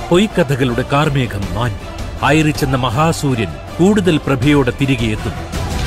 പൊയ്ക്കഥകളുടെ കാർമേഘം മാഞ്ഞു ഹൈറിച്ച് എന്ന മഹാസൂര്യൻ കൂടുതൽ പ്രഭയോടെ തിരികെ എത്തുന്നു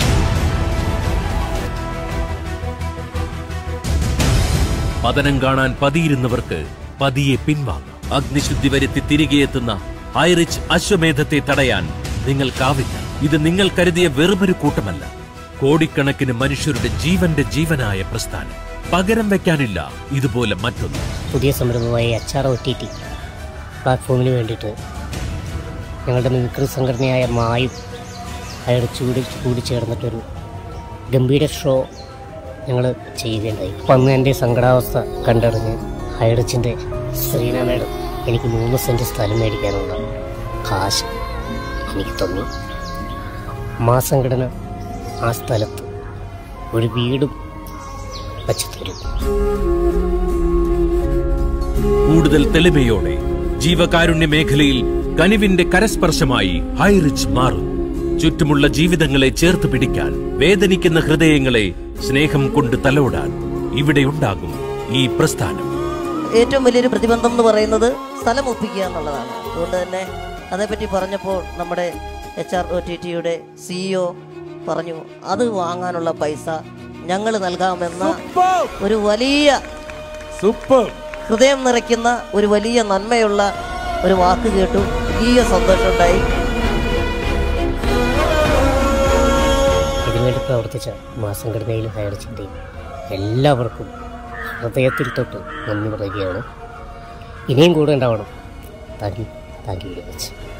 പതനം കാണാൻ പതിയിരുന്നവർക്ക് പതിയെ പിൻവാങ്ങാം അഗ്നിശുദ്ധി വരുത്തി തിരികെ എത്തുന്ന ഐറിച്ച് അശ്വമേധത്തെ തടയാൻ നിങ്ങൾക്കാവില്ല ഇത് നിങ്ങൾ കരുതിയ വെറുമൊരു കൂട്ടമല്ല കോടിക്കണക്കിന് മനുഷ്യരുടെ ജീവന്റെ ജീവനായ പ്രസ്ഥാനം പകരം വെക്കാനില്ല ഇതുപോലെ മറ്റൊന്ന് പുതിയ സംരംഭമായ H R O T T പ്ലാറ്റ്ഫോമിന് വേണ്ടിയിട്ട് ഞങ്ങളുടെ മിമിക്രി സംഘടനയായ മായും അയാൾ ചൂടി കൂടി ചേർന്നിട്ടൊരു ഗംഭീര ഷോ ഞങ്ങൾ ചെയ്യുകയുണ്ടായി അപ്പം അന്ന് എൻ്റെ സങ്കടാവസ്ഥ കണ്ടറിഞ്ഞ് ഹൈഡച്ചിൻ്റെ ശ്രീന മേഡം എനിക്ക് മൂന്ന് സെൻറ്റ് സ്ഥലം മേടിക്കാനുള്ള കാശ് എനിക്ക് തന്നു മാ സംഘടന ആ സ്ഥലത്ത് ഒരു വീടും വച്ചു തരും കൂടുതൽ തെളിമയോടെ ജീവകാരുണ്യ മേഖലയിൽ കനിവിന്റെ കരസ്പർശമായി ഹൈറിച്ച് മാറും ചുറ്റുമുള്ള ജീവിതങ്ങളെ ചേർത്ത് പിടിക്കാൻ വേദനിക്കുന്ന ഹൃദയങ്ങളെ സ്നേഹം കൊണ്ട് തലോടാൻ ഇവിടെയുണ്ടാകും ഈ പ്രസ്ഥാനം ഏറ്റവും വലിയൊരു പ്രതിബന്ധം എന്ന് പറയുന്നത് സ്ഥലം ഒപ്പിക്കുക എന്നുള്ളതാണ് അതുകൊണ്ട് തന്നെ അതേപ്പറ്റി പറഞ്ഞപ്പോൾ നമ്മുടെ എച്ച് ആർ ഒ ടി ടിയുടെ സിഇഒ പറഞ്ഞു അത് വാങ്ങാനുള്ള പൈസ ഞങ്ങൾ നൽകാമെന്ന ഒരു വലിയ സൂപ്പർ ഹൃദയം നിറയ്ക്കുന്ന ഒരു വലിയ നന്മയുള്ള ഒരു വാക്ക് കേട്ടു വലിയ സന്തോഷമുണ്ടായി ഇതിനുവേണ്ടി പ്രവർത്തിച്ച മാ സംഘടനയിലും ഹയർച്ചിൻ്റെയും എല്ലാവർക്കും ഹൃദയത്തിൽ തൊട്ട് നന്ദി പറയുകയാണ് ഇനിയും കൂടെ ഉണ്ടാവണം thank you thank you very much